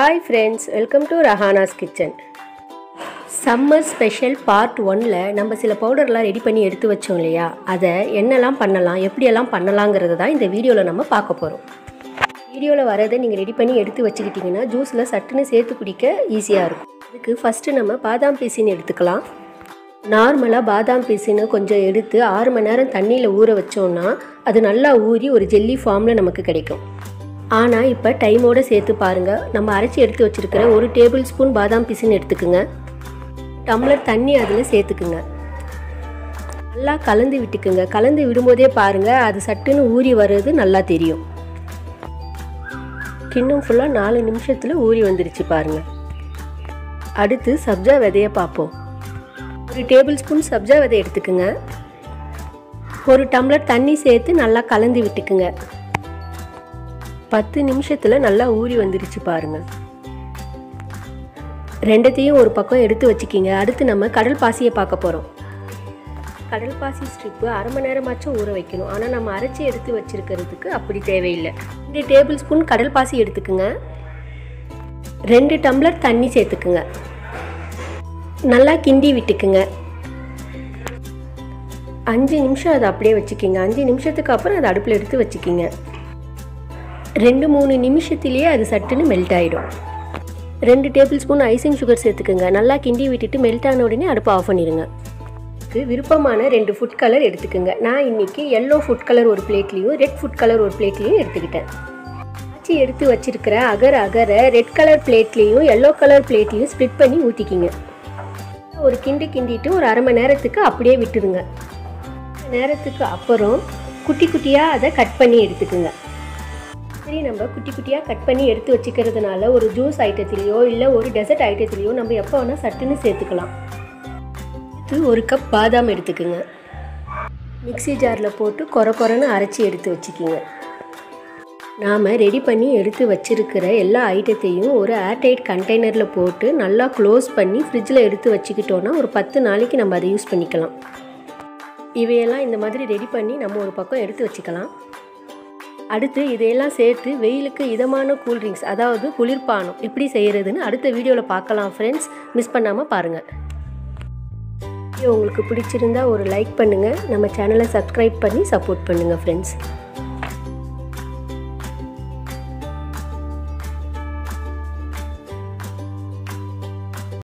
hi friends welcome to Rahana's kitchen summer special part ஒனில் நம்ம சில பவுடர்லாம் ரெடி பண்ணி எடுத்து வச்சோம் இல்லையா அதை என்னெல்லாம் பண்ணலாம் எப்படியெல்லாம் பண்ணலாங்கிறத தான் இந்த வீடியோவில் நம்ம பார்க்க போகிறோம் வீடியோவில் வரதை நீங்கள் ரெடி பண்ணி எடுத்து வச்சுக்கிட்டிங்கன்னா ஜூஸில் சட்டுன்னு சேர்த்து குடிக்க ஈஸியாக இருக்கும் அதுக்கு ஃபஸ்ட்டு நம்ம பாதாம் பீசின்னு எடுத்துக்கலாம் நார்மலாக பாதாம் பீஸுன்னு கொஞ்சம் எடுத்து ஆறு மணி நேரம் தண்ணியில் ஊற வச்சோன்னா அது நல்லா ஊறி ஒரு ஜெல்லி ஃபார்மில் நமக்கு கிடைக்கும் ஆனால் இப்போ டைமோடு சேர்த்து பாருங்கள் நம்ம அரைச்சி எடுத்து வச்சுருக்கிற ஒரு டேபிள் ஸ்பூன் பாதாம் பீஸுன்னு எடுத்துக்குங்க டம்ளர் தண்ணி அதில் சேர்த்துக்குங்க நல்லா கலந்து விட்டுக்குங்க கலந்து விடும்போதே பாருங்கள் அது சட்டுன்னு ஊறி வர்றது நல்லா தெரியும் கிண்ணம் ஃபுல்லாக நாலு நிமிஷத்தில் ஊறி வந்துருச்சு பாருங்கள் அடுத்து சப்ஜா விதையை பார்ப்போம் ஒரு டேபிள் ஸ்பூன் சப்ஜா விதை எடுத்துக்குங்க ஒரு டம்ளர் தண்ணி சேர்த்து நல்லா கலந்து விட்டுக்குங்க பத்து நிமிஷத்தில் நல்லா ஊறி வந்துருச்சு பாருங்கள் ரெண்டத்தையும் ஒரு பக்கம் எடுத்து வச்சுக்கிங்க அடுத்து நம்ம கடல் பாசியை பார்க்க போகிறோம் கடல் பாசி ஸ்ட்ரிப்பு அரை மணி நேரமாச்சும் ஊற வைக்கணும் ஆனால் நம்ம அரைச்சி எடுத்து வச்சுருக்கிறதுக்கு அப்படி தேவையில்லை ரெண்டு டேபிள் ஸ்பூன் கடல் பாசி எடுத்துக்குங்க ரெண்டு டம்ளர் தண்ணி சேர்த்துக்குங்க நல்லா கிண்டி விட்டுக்குங்க அஞ்சு நிமிஷம் அதை அப்படியே வச்சுக்கிங்க அஞ்சு நிமிஷத்துக்கு அப்புறம் அதை அடுப்பில் எடுத்து வச்சுக்கிங்க ரெண்டு மூணு நிமிஷத்துலேயே அது சட்டுன்னு மெல்ட் ஆகிடும் ரெண்டு டேபிள் ஸ்பூன் ஐசிங் சுகர் சேர்த்துக்குங்க நல்லா கிண்டி விட்டுட்டு மெல்ட் ஆன உடனே அடுப்பை ஆஃப் பண்ணிடுங்க இதுக்கு விருப்பமான ரெண்டு ஃபுட் கலர் எடுத்துக்கோங்க நான் இன்றைக்கி எல்லோ ஃபுட் கலர் ஒரு பிளேட்லேயும் ரெட் ஃபுட் கலர் ஒரு பிளேட்லேயும் எடுத்துக்கிட்டேன் ஆச்சி எடுத்து வச்சிருக்கிற அகர் அகரை ரெட் கலர் பிளேட்லேயும் எல்லோ கலர் பிளேட்லேயும் ஸ்ப்ளிட் பண்ணி ஊற்றிக்கிங்க ஒரு கிண்டு கிண்டிட்டு ஒரு அரை மணி நேரத்துக்கு அப்படியே விட்டுருங்க நேரத்துக்கு அப்புறம் குட்டி குட்டியாக அதை கட் பண்ணி எடுத்துக்குங்க சரி நம்ம குட்டி குட்டியாக கட் பண்ணி எடுத்து வச்சுக்கிறதுனால ஒரு ஜூஸ் ஐட்டத்துலேயோ இல்லை ஒரு டெசர்ட் ஐட்டத்துலேயோ நம்ம எப்போ வேணால் சட்டுன்னு சேர்த்துக்கலாம் இது ஒரு கப் பாதாம் எடுத்துக்குங்க மிக்சி ஜாரில் போட்டு கொர கொரன்னு அரைச்சி எடுத்து வச்சுக்கிங்க நாம் ரெடி பண்ணி எடுத்து வச்சிருக்கிற எல்லா ஐட்டத்தையும் ஒரு ஏர்டைட் கண்டெய்னரில் போட்டு நல்லா க்ளோஸ் பண்ணி ஃப்ரிட்ஜில் எடுத்து வச்சுக்கிட்டோன்னா ஒரு பத்து நாளைக்கு நம்ம அதை யூஸ் பண்ணிக்கலாம் இவையெல்லாம் இந்த மாதிரி ரெடி பண்ணி நம்ம ஒரு பக்கம் எடுத்து வச்சுக்கலாம் அடுத்து இதையெல்லாம் சேர்த்து வெயிலுக்கு இதமான கூல்ட்ரிங்க்ஸ் அதாவது குளிர்பானம் எப்படி செய்கிறதுன்னு அடுத்த வீடியோவில் பார்க்கலாம் ஃப்ரெண்ட்ஸ் மிஸ் பண்ணாமல் பாருங்கள் வீடியோ உங்களுக்கு பிடிச்சிருந்தா ஒரு லைக் பண்ணுங்கள் நம்ம சேனலை சப்ஸ்கிரைப் பண்ணி சப்போர்ட் பண்ணுங்கள் ஃப்ரெண்ட்ஸ்